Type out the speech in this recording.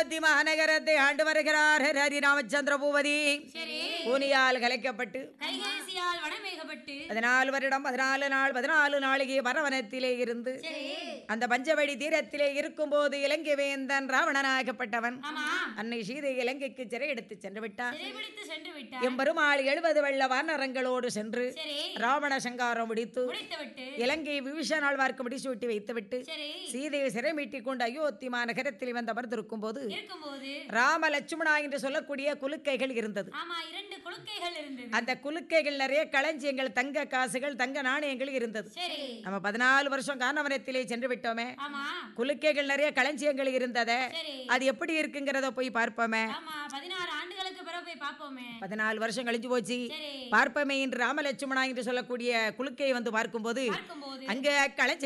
அயோத்தி மாநகரத்தை ஆண்டு வருகிறார் ஹரி ராமச்சந்திர பூபதி சரி பூனியால் கலைக்கப்பட்டு கைகேசியால் வனமேகப்பட்டு பதினாலு வருடம் பதினாலு நாள் பதினாலு நாளிகை வரவனத்திலே இருந்து சரி அந்த பஞ்சவடி தீரத்திலே இருக்கும்போது இலங்கை வேந்தன் ராவணனாகப்பட்டவன் ஆமா அன்னை சீதை இலங்கைக்கு சிறை எடுத்து சென்று விட்டான் சிறைபிடித்து சென்று விட்டார் எம்பெருமாள் எழுபது வெள்ள வானரங்களோடு சென்று சரி ராவண சங்காரம் முடித்து முடித்து விட்டு இலங்கை விபீஷ நாள்வார்க்கு முடிச்சு விட்டு வைத்துவிட்டு சரி சீதையை சிறை மீட்டிக் கொண்டு அயோத்தி மாநகரத்தில் வந்து அமர்ந்திருக்கும் போது இருக்கும்போது ராம லட்சுமணா என்று சொல்லக்கூடிய குலுக்கைகள் இருந்தது ஆமா இரண்டு குலுக்கைகள் இருந்தது அந்த குலுக்கைகள் நிறைய களஞ்சியங்கள் தங்க காசுகள் தங்க நாணயங்கள் இருந்தது சரி நம்ம பதினாலு வருஷம் கானவனத்திலே சென்று விட்டோமே ஆமா குலுக்கைகள் நிறைய களஞ்சியங்கள் இருந்ததே சரி அது எப்படி இருக்குங்கிறத போய் பார்ப்போமே ஆமா பதினாறு ஆண்டுகளுக்கு பிறகு போய் பாப்போமே பதினாலு வருஷம் கழிஞ்சு போச்சு சரி பார்ப்பமே என்று ராமலட்சுமணா என்று சொல்லக்கூடிய குலுக்கையை வந்து பார்க்கும்போது பார்க்கும்போது அங்க களஞ்சி